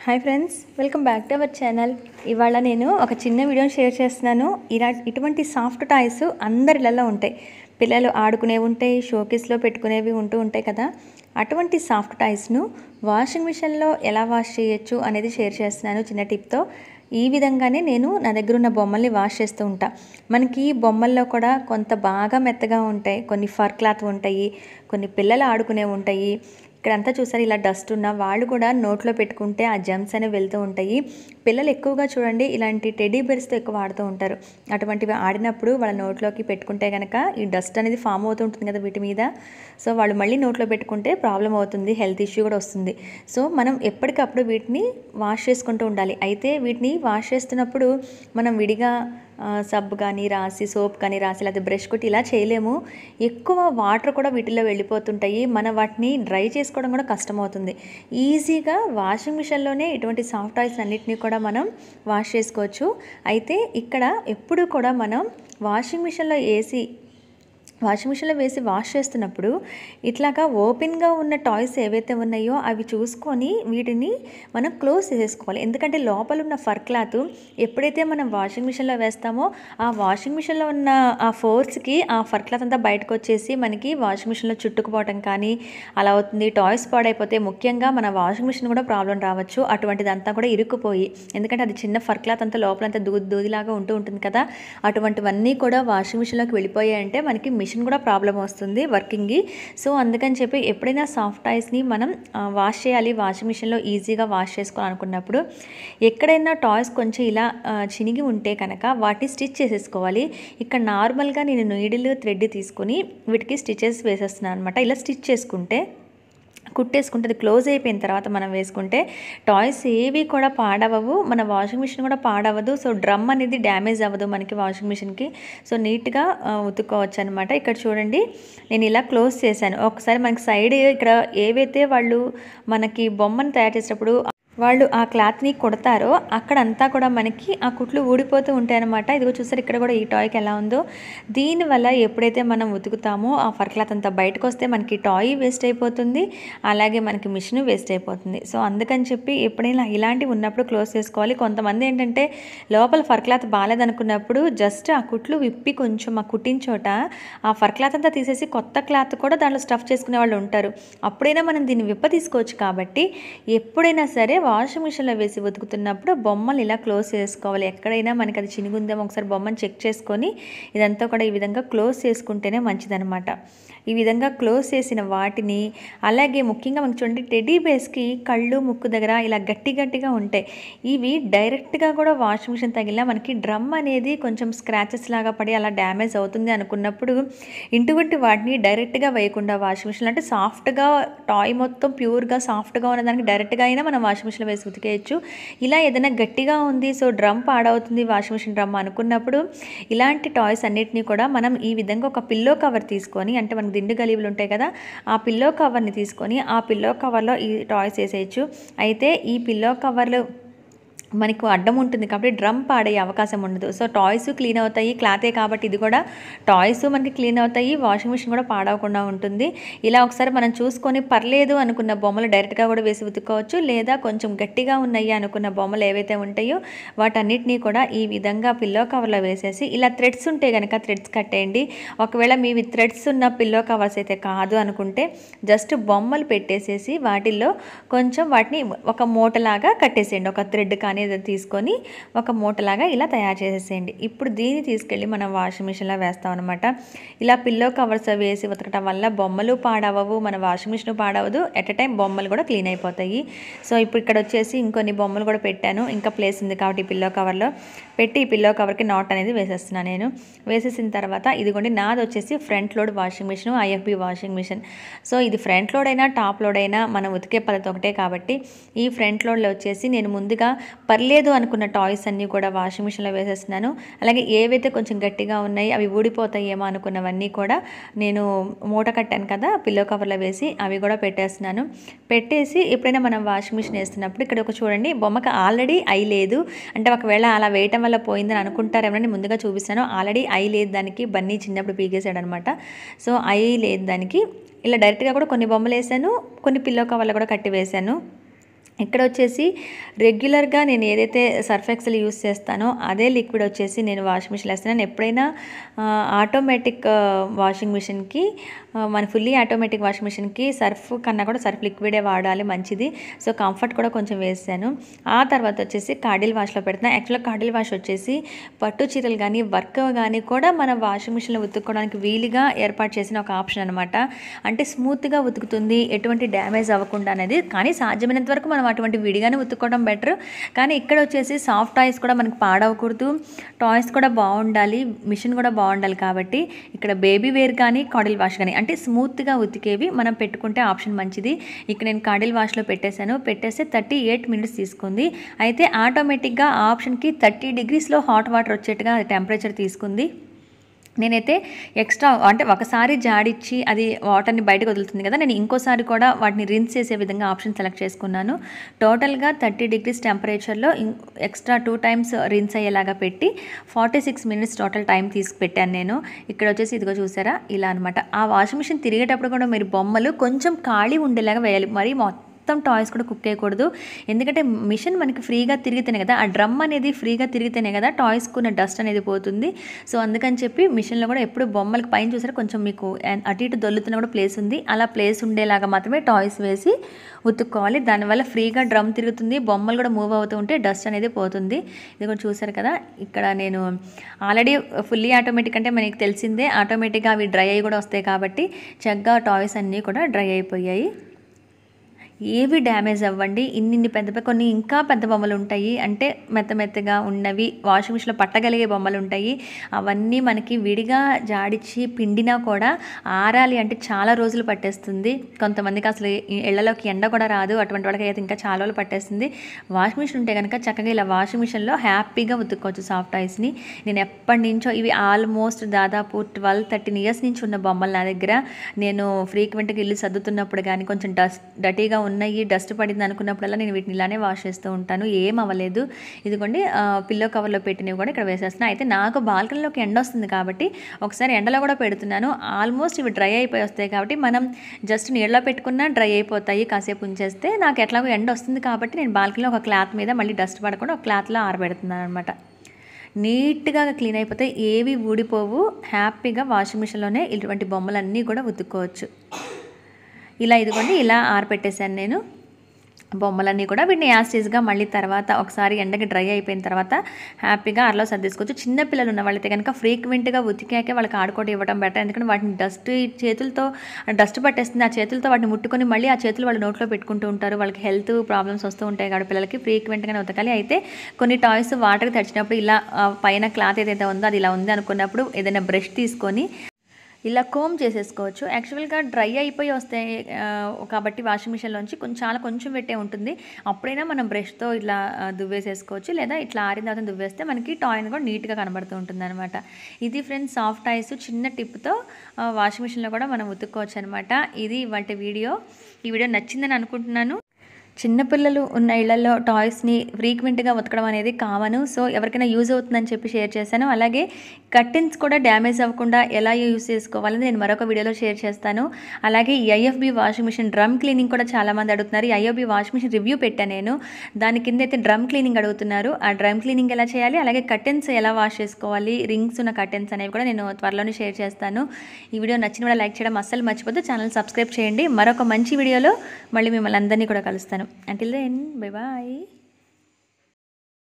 hi friends welcome back to our channel ఇవాళ నేను ఒక చిన్న వీడియోని షేర్ చేస్తున్నాను ఇలా ఇటువంటి సాఫ్ట్ టాయ్స్ అందరిలలో ఉంటాయి పిల్లలు ఆడుకునేవి ఉంటాయి షోకేస్లో పెట్టుకునేవి ఉంటూ ఉంటాయి కదా అటువంటి సాఫ్ట్ టాయ్స్ను వాషింగ్ మిషన్లో ఎలా వాష్ చేయొచ్చు అనేది షేర్ చేస్తున్నాను చిన్న టిప్తో ఈ విధంగానే నేను నా దగ్గర ఉన్న బొమ్మల్ని వాష్ చేస్తూ ఉంటా మనకి బొమ్మల్లో కూడా కొంత బాగా మెత్తగా ఉంటాయి కొన్ని ఫర్ క్లాత్ ఉంటాయి కొన్ని పిల్లలు ఆడుకునేవి ఉంటాయి ఇక్కడంతా చూసారు ఇలా డస్ట్ ఉన్న వాళ్ళు కూడా నోట్లో పెట్టుకుంటే ఆ జమ్స్ అనేవి వెళ్తూ ఉంటాయి పిల్లలు ఎక్కువగా చూడండి ఇలాంటి టెడీ బెర్స్తో ఎక్కువ ఆడుతూ ఉంటారు అటువంటివి ఆడినప్పుడు వాళ్ళ నోట్లోకి పెట్టుకుంటే కనుక ఈ డస్ట్ అనేది ఫామ్ అవుతూ ఉంటుంది కదా వీటి మీద సో వాళ్ళు మళ్ళీ నోట్లో పెట్టుకుంటే ప్రాబ్లం అవుతుంది హెల్త్ ఇష్యూ కూడా వస్తుంది సో మనం ఎప్పటికప్పుడు వీటిని వాష్ చేసుకుంటూ ఉండాలి అయితే వీటిని వాష్ చేస్తున్నప్పుడు మనం విడిగా సబ్బు కానీ రాసి సోప్ కానీ రాసి లేకపోతే బ్రష్ కొట్టి ఇలా చేయలేము ఎక్కువ వాటర్ కూడా వీటిల్లో వెళ్ళిపోతుంటాయి మన వాటిని డ్రై చేసుకోవడం కూడా కష్టమవుతుంది ఈజీగా వాషింగ్ మిషన్లోనే ఇటువంటి సాఫ్ట్ ఆయిల్స్ అన్నిటినీ కూడా మనం వాష్ చేసుకోవచ్చు అయితే ఇక్కడ ఎప్పుడు కూడా మనం వాషింగ్ మిషన్లో వేసి వాషింగ్ మిషన్లో వేసి వాష్ చేస్తున్నప్పుడు ఇట్లాగా ఓపెన్గా ఉన్న టాయ్స్ ఏవైతే ఉన్నాయో అవి చూసుకొని వీటిని మనం క్లోజ్ చేసేసుకోవాలి ఎందుకంటే లోపల ఉన్న ఫర్ క్లాత్ ఎప్పుడైతే మనం వాషింగ్ మిషన్లో వేస్తామో ఆ వాషింగ్ మిషన్లో ఉన్న ఆ ఫోర్స్కి ఆ ఫర్ క్లాత్ అంతా బయటకు వచ్చేసి మనకి వాషింగ్ మిషన్లో చుట్టుకుపోవటం కానీ అలా అవుతుంది టాయ్స్ పాడైపోతే ముఖ్యంగా మన వాషింగ్ మిషన్ కూడా ప్రాబ్లం రావచ్చు అటువంటిదంతా కూడా ఇరుక్కుపోయి ఎందుకంటే అది చిన్న ఫర్ క్లాత్ అంతా లోపలంతా దూది దూదిలాగా ఉంటూ ఉంటుంది కదా అటువంటివన్నీ కూడా వాషింగ్ మిషన్లోకి వెళ్ళిపోయాయంటే మనకి మిషన్ కూడా ప్రాబ్లం వస్తుంది వర్కింగ్కి సో అందుకని చెప్పి ఎప్పుడైనా సాఫ్ట్ టాయ్స్ని మనం వాష్ చేయాలి వాషింగ్ మిషన్లో ఈజీగా వాష్ చేసుకోవాలనుకున్నప్పుడు ఎక్కడైనా టాయ్స్ కొంచెం ఇలా చినిగి ఉంటే కనుక వాటిని స్టిచ్ చేసేసుకోవాలి ఇక్కడ నార్మల్గా నేను నీడిల్ థ్రెడ్ తీసుకొని వీటికి స్టిచెస్ వేసేస్తున్నాను అనమాట ఇలా స్టిచ్ చేసుకుంటే కుట్టేసుకుంటే అది క్లోజ్ అయిపోయిన తర్వాత మనం వేసుకుంటే టాయ్స్ ఏవి కూడా పాడవవు మన వాషింగ్ మిషన్ కూడా పాడవదు సో డ్రమ్ అనేది డ్యామేజ్ అవ్వదు మనకి వాషింగ్ మిషన్కి సో నీట్గా ఉతుక్కోవచ్చు అనమాట ఇక్కడ చూడండి నేను ఇలా క్లోజ్ చేశాను ఒకసారి మనకి సైడ్ ఇక్కడ ఏవైతే వాళ్ళు మనకి బొమ్మను తయారు చేసేటప్పుడు వాళ్ళు ఆ క్లాత్ని కుడతారో అక్కడంతా కూడా మనకి ఆ కుట్లు ఊడిపోతూ ఉంటాయన్నమాట ఇదిగో చూసారు ఇక్కడ కూడా ఈ టాయ్కి ఎలా ఉందో దీనివల్ల ఎప్పుడైతే మనం ఉతుకుతామో ఆ ఫర్ క్లాత్ అంతా బయటకు వస్తే మనకి టాయ్ వేస్ట్ అయిపోతుంది అలాగే మనకి మిషన్ వేస్ట్ అయిపోతుంది సో అందుకని చెప్పి ఎప్పుడైనా ఇలాంటివి ఉన్నప్పుడు క్లోజ్ చేసుకోవాలి కొంతమంది ఏంటంటే లోపల ఫర్ క్లాత్ బాగాలేదనుకున్నప్పుడు జస్ట్ ఆ కుట్లు విప్పి కొంచెం ఆ కుట్టిన చోట ఆ ఫర్ క్లాత్ అంతా తీసేసి కొత్త క్లాత్ కూడా దాంట్లో స్టఫ్ చేసుకునే వాళ్ళు ఉంటారు అప్పుడైనా మనం దీన్ని విప్ప తీసుకోవచ్చు కాబట్టి ఎప్పుడైనా సరే వాషింగ్ మిషన్లో వేసి ఉతుకుతున్నప్పుడు బొమ్మలు ఇలా క్లోజ్ చేసుకోవాలి ఎక్కడైనా మనకి అది చినిగుందేమో ఒకసారి బొమ్మను చెక్ చేసుకొని ఇదంతా కూడా ఈ విధంగా క్లోజ్ చేసుకుంటేనే మంచిదనమాట ఈ విధంగా క్లోజ్ చేసిన వాటిని అలాగే ముఖ్యంగా మనకి చూడండి టెడీ బేస్కి కళ్ళు ముక్కు దగ్గర ఇలా గట్టి గట్టిగా ఉంటాయి ఇవి డైరెక్ట్గా కూడా వాషింగ్ మిషన్ తగిలినా మనకి డ్రమ్ అనేది కొంచెం స్క్రాచెస్ లాగా పడి అలా డ్యామేజ్ అవుతుంది అనుకున్నప్పుడు ఇంటువంటి వాటిని డైరెక్ట్గా వేయకుండా వాషింగ్ మిషన్ అంటే సాఫ్ట్గా టాయ్ మొత్తం ప్యూర్గా సాఫ్ట్గా ఉన్నదానికి డైరెక్ట్గా అయినా మనం వాషింగ్ మిషన్లో వేసి ఉతికేయచ్చు ఇలా ఏదైనా గట్టిగా ఉంది సో డ్రమ్ పాడవుతుంది వాషింగ్ మిషన్ డ్రమ్ అనుకున్నప్పుడు ఇలాంటి టాయ్స్ అన్నిటినీ కూడా మనం ఈ విధంగా ఒక పిల్లో కవర్ తీసుకొని అంటే మనకి దిండు గలీబులు ఉంటాయి కదా ఆ పిల్లో కవర్ని తీసుకొని ఆ పిల్లో కవర్లో ఈ టాయ్స్ వేసేయచ్చు అయితే ఈ పిల్లో కవర్లు మనకు అడ్డం ఉంటుంది కాబట్టి డ్రమ్ పాడే అవకాశం ఉండదు సో టాయ్స్ క్లీన్ అవుతాయి క్లాతే కాబట్టి ఇది కూడా టాయ్స్ మనకి క్లీన్ అవుతాయి వాషింగ్ మిషన్ కూడా పాడవకుండా ఉంటుంది ఇలా ఒకసారి మనం చూసుకొని పర్లేదు అనుకున్న బొమ్మలు డైరెక్ట్గా కూడా వేసి ఉతుక్కోవచ్చు లేదా కొంచెం గట్టిగా ఉన్నాయి అనుకున్న బొమ్మలు ఏవైతే ఉంటాయో వాటన్నిటినీ కూడా ఈ విధంగా పిల్లో కవర్లో వేసేసి ఇలా థ్రెడ్స్ ఉంటే కనుక థ్రెడ్స్ కట్టేయండి ఒకవేళ మీవి థ్రెడ్స్ ఉన్న పిల్లో కవర్స్ అయితే కాదు అనుకుంటే జస్ట్ బొమ్మలు పెట్టేసేసి వాటిల్లో కొంచెం వాటిని ఒక మూటలాగా కట్టేసేయండి ఒక థ్రెడ్ కానీ ఏదైనా తీసుకొని ఒక మూటలాగా ఇలా తయారు చేసేసేయండి ఇప్పుడు దీన్ని తీసుకెళ్ళి మనం వాషింగ్ మిషన్లో వేస్తాం అనమాట ఇలా పిల్లో కవర్స్ వేసి ఉతకటం వల్ల బొమ్మలు పాడవవు మన వాషింగ్ మిషన్ పాడవదు ఎట్ ఎ టైం బొమ్మలు కూడా క్లీన్ అయిపోతాయి సో ఇప్పుడు ఇక్కడ వచ్చేసి ఇంకొన్ని బొమ్మలు కూడా పెట్టాను ఇంకా ప్లేస్ ఉంది కాబట్టి ఈ పిల్లో కవర్లో పెట్టి ఈ పిల్లో కవర్కి నాట్ అనేది వేసేస్తున్నాను నేను వేసేసిన తర్వాత ఇదిగోండి నాది వచ్చేసి front load washing machine IFB washing machine so ఇది ఫ్రంట్ లోడ్ అయినా టాప్ లోడ్ అయినా మనం ఉతికే పద్ధతి ఒకటే కాబట్టి ఈ ఫ్రంట్ లోడ్లో వచ్చేసి నేను ముందుగా పర్లేదు అనుకున్న టాయ్స్ అన్నీ కూడా వాషింగ్ మిషన్లో వేసేస్తున్నాను అలాగే ఏవైతే కొంచెం గట్టిగా ఉన్నాయి అవి ఊడిపోతాయేమో అనుకున్నవన్నీ కూడా నేను మూట కట్టాను కదా పిల్లో కవర్లో వేసి అవి కూడా పెట్టేస్తున్నాను పెట్టేసి ఎప్పుడైనా మనం వాషింగ్ మిషన్ వేస్తున్నప్పుడు ఇక్కడ ఒక చూడండి బొమ్మకి ఆల్రెడీ ఐ లేదు అంటే ఒకవేళ అలా వేయటం వల్ల పోయిందని అనుకుంటారేమో ముందుగా చూపిస్తాను ఆల్రెడీ ఐ లేదు దానికి బన్నీ చిన్నప్పుడు పీకేసాడు అనమాట సో ఐ లేదు దానికి ఇలా డైరెక్ట్గా కూడా కొన్ని బొమ్మలు వేసాను కొన్ని పిల్లో కవర్లు కూడా కట్టి వేశాను ఇక్కడ వచ్చేసి రెగ్యులర్గా నేను ఏదైతే సర్ఫ్ ఎక్సెల్ యూస్ చేస్తానో అదే లిక్విడ్ వచ్చేసి నేను వాషింగ్ మిషన్ వేస్తున్నాను ఎప్పుడైనా ఆ, ఆటోమేటిక్ ఆ, వాషింగ్ మిషన్కి ఆ, మన ఫుల్లీ ఆటోమేటిక్ వాషింగ్ మిషన్కి సర్ఫ్ కన్నా కూడా సర్ఫ్ లిక్విడే వాడాలి మంచిది సో కంఫర్ట్ కూడా కొంచెం వేసాను ఆ తర్వాత వచ్చేసి కాడిల్ వాష్లో పెడుతున్నాను యాక్చువల్గా కాడిల్ వాష్ వచ్చేసి పట్టు చీరలు కానీ వర్క్ కానీ కూడా మన వాషింగ్ మిషన్లో ఉతుక్కోవడానికి వీలుగా ఏర్పాటు చేసిన ఒక ఆప్షన్ అనమాట అంటే స్మూత్గా ఉతుకుతుంది ఎటువంటి డ్యామేజ్ అవ్వకుండా అనేది కానీ సాధ్యమైనంత వరకు మనం అటువంటి విడిగానే ఉతుక్కోవడం బెటర్ కానీ ఇక్కడ వచ్చేసి సాఫ్ట్ టాయ్స్ కూడా మనకి పాడవకూడదు టాయ్స్ కూడా బాగుండాలి మిషన్ కూడా బాగుండాలి కాబట్టి ఇక్కడ బేబీ వేర్ కానీ కాడిల్ వాష్ కానీ అంటే స్మూత్గా ఉతికేవి మనం పెట్టుకుంటే ఆప్షన్ మంచిది ఇక్కడ నేను కాడిల్ వాష్లో పెట్టేశాను పెట్టేస్తే థర్టీ ఎయిట్ మినిట్స్ తీసుకుంది అయితే ఆటోమేటిక్గా ఆ ఆప్షన్కి థర్టీ డిగ్రీస్లో హాట్ వాటర్ వచ్చేట్టుగా టెంపరేచర్ తీసుకుంది నేనైతే ఎక్స్ట్రా అంటే ఒకసారి జాడిచ్చి అది వాటర్ని బయటకు వదులుతుంది కదా నేను ఇంకోసారి కూడా వాటిని రిన్స్ చేసే విధంగా ఆప్షన్ సెలెక్ట్ చేసుకున్నాను టోటల్గా థర్టీ డిగ్రీస్ టెంపరేచర్లో ఎక్స్ట్రా టూ టైమ్స్ రిన్స్ అయ్యేలాగా పెట్టి forty six minutes total time తీసి పెట్టాను నేను ఇక్కడ వచ్చేసి ఇదిగో చూసారా ఇలా అనమాట ఆ వాషింగ్ మిషన్ తిరిగేటప్పుడు కూడా మీరు బొమ్మలు కొంచెం ఖాళీ ఉండేలాగా వేయాలి మరి మొత్తం మొత్తం టాయ్స్ కూడా కుక్ చేయకూడదు ఎందుకంటే మిషన్ మనకి ఫ్రీగా తిరిగితేనే కదా ఆ డ్రమ్ అనేది ఫ్రీగా తిరిగితేనే కదా టాయ్స్కు ఉన్న డస్ట్ అనేది పోతుంది సో అందుకని చెప్పి మిషన్లో కూడా ఎప్పుడు బొమ్మలకు పైన చూసారా కొంచెం మీకు అటు ఇటు దొల్లుతున్న కూడా ప్లేస్ ఉంది అలా ప్లేస్ ఉండేలాగా మాత్రమే టాయ్స్ వేసి ఉతుక్కోవాలి దానివల్ల ఫ్రీగా డ్రమ్ తిరుగుతుంది బొమ్మలు కూడా మూవ్ అవుతూ ఉంటే డస్ట్ అనేది పోతుంది ఇది కూడా చూసారు కదా ఇక్కడ నేను ఆల్రెడీ ఫుల్లీ ఆటోమేటిక్ అంటే మనకి తెలిసిందే ఆటోమేటిక్గా అవి డ్రై అయ్యి కూడా వస్తాయి కాబట్టి చక్కగా టాయ్స్ అన్నీ కూడా డ్రై అయిపోయాయి ఏవి డ్యామేజ్ అవ్వండి ఇన్ని ఇన్ని పెద్ద పెద్ద కొన్ని ఇంకా పెద్ద బొమ్మలు ఉంటాయి అంటే మెత్త మెత్తగా ఉన్నవి వాషింగ్ మిషన్లో పట్టగలిగే బొమ్మలు ఉంటాయి అవన్నీ మనకి విడిగా జాడిచ్చి పిండినా కూడా ఆరాలి అంటే చాలా రోజులు పట్టేస్తుంది కొంతమందికి అసలు ఈ ఇళ్లలోకి ఎండ కూడా రాదు అటువంటి వాళ్ళకి అయితే ఇంకా చాలా రోజులు పట్టేస్తుంది వాషింగ్ మిషన్ ఉంటే కనుక చక్కగా ఇలా వాషింగ్ మిషన్లో హ్యాపీగా ఉతుక్కోవచ్చు సాఫ్ట్ ఐస్ని నేను ఎప్పటి నుంచో ఇవి ఆల్మోస్ట్ దాదాపు ట్వెల్వ్ థర్టీన్ ఇయర్స్ నుంచి ఉన్న బొమ్మలు నా దగ్గర నేను ఫ్రీక్వెంట్గా ఇల్లు సర్దుతున్నప్పుడు కానీ కొంచెం డస్ట్ డటీగా ఉన్నాయి డస్ట్ పడింది అనుకున్నప్పుడల్లా నేను వీటిని ఇలానే వాష్ చేస్తూ ఉంటాను ఏం అవ్వలేదు ఇదిగోండి పిల్లో కవర్లో పెట్టినవి కూడా ఇక్కడ వేసేస్తున్నాను అయితే నాకు బాల్కనీలోకి ఎండ వస్తుంది కాబట్టి ఒకసారి ఎండలో కూడా పెడుతున్నాను ఆల్మోస్ట్ ఇవి డ్రై అయిపోయి వస్తాయి కాబట్టి మనం జస్ట్ నీళ్ళలో పెట్టుకున్నా డ్రై అయిపోతాయి కాసేపు ఉంచేస్తే నాకు ఎట్లాగో ఎండ వస్తుంది కాబట్టి నేను బాల్కనీలో ఒక క్లాత్ మీద మళ్ళీ డస్ట్ పడకుండా ఒక క్లాత్లో ఆరబెడుతున్నాను అనమాట నీట్గా క్లీన్ అయిపోతే ఏవి ఊడిపోవు హ్యాపీగా వాషింగ్ మిషన్లోనే ఇటువంటి బొమ్మలన్నీ కూడా ఉతుక్కోవచ్చు ఇలా ఇదిగోండి ఇలా ఆరపెట్టేశాను నేను బొమ్మలన్నీ కూడా వీటిని యాస్టీస్గా మళ్ళీ తర్వాత ఒకసారి ఎండకి డ్రై అయిపోయిన తర్వాత హ్యాపీగా అరలో సర్దేసుకోవచ్చు చిన్న పిల్లలు ఉన్న వాళ్ళైతే కనుక ఫ్రీక్వెంట్గా ఉతికాకే వాళ్ళకి ఆడుకోవడం ఇవ్వడం బెటర్ ఎందుకంటే వాటిని డస్ట్ చేతులతో డస్ట్ పట్టేస్తుంది ఆ చేతులతో వాటిని ముట్టుకొని మళ్ళీ ఆ చేతులు వాళ్ళ నోట్లో పెట్టుకుంటూ ఉంటారు వాళ్ళకి హెల్త్ ప్రాబ్లమ్స్ వస్తూ ఉంటాయి కాబట్టి పిల్లలకి ఫ్రీక్వెంట్గానే ఉతకాలి అయితే కొన్ని టాయ్స్ వాటర్కి తడిచినప్పుడు ఇలా ఆ, పైన క్లాత్ ఏదైతే ఉందో అది ఇలా ఉంది అనుకున్నప్పుడు ఏదైనా బ్రష్ తీసుకొని ఇలా కోమ్ చేసేసుకోవచ్చు యాక్చువల్గా డ్రై అయిపోయి వస్తాయి ఆ, కాబట్టి వాషింగ్ మిషన్లోంచి కొంచెం చాలా కొంచెం పెట్టే ఉంటుంది అప్పుడైనా మనం బ్రష్తో ఇట్లా ఆ, దువ్వేసేసుకోవచ్చు లేదా ఇట్లా ఆరిన తర్వాత దువ్వేస్తే మనకి టాయిన్ కూడా నీట్గా కనబడుతూ ఉంటుంది అనమాట ఇది ఫ్రెండ్స్ సాఫ్ట్ ఐస్ చిన్న టిప్తో వాషింగ్ మిషన్లో కూడా మనం ఉతుక్కోవచ్చు అనమాట ఇది ఇవాళ వీడియో ఈ వీడియో నచ్చిందని అనుకుంటున్నాను చిన్నపిల్లలు ఉన్న ఇళ్లలో టాయ్స్ని ఫ్రీక్వెంట్గా ఉతకడం అనేది కామను సో ఎవరికైనా యూజ్ అవుతుందని చెప్పి షేర్ చేశాను అలాగే కర్టెన్స్ కూడా డ్యామేజ్ అవ్వకుండా ఎలా యూజ్ చేసుకోవాలని నేను మరొక వీడియోలో షేర్ చేస్తాను అలాగే ఈ IFB washing machine drum cleaning కూడా చాలామంది అడుగుతున్నారు ఈ ఐఎఫ్బి వాషింగ్ మిషన్ రివ్యూ పెట్టాను నేను దాని కింద అయితే డ్రమ్ క్లీనింగ్ అడుగుతున్నారు ఆ డ్రమ్ క్లీనింగ్ ఎలా చేయాలి అలాగే కర్టెన్స్ ఎలా వాష్ చేసుకోవాలి రింగ్స్ ఉన్న కర్టెన్స్ అనేవి కూడా నేను త్వరలోనే షేర్ చేస్తాను ఈ వీడియో నచ్చిన కూడా లైక్ చేయడం అస్సలు మర్చిపోద్దు ఛానల్ సబ్స్క్రైబ్ చేయండి మరొక మంచి వీడియోలో మళ్ళీ మిమ్మల్ని అందరినీ కూడా కలుస్తాను అంటిల్ దెన్ బై బాయ్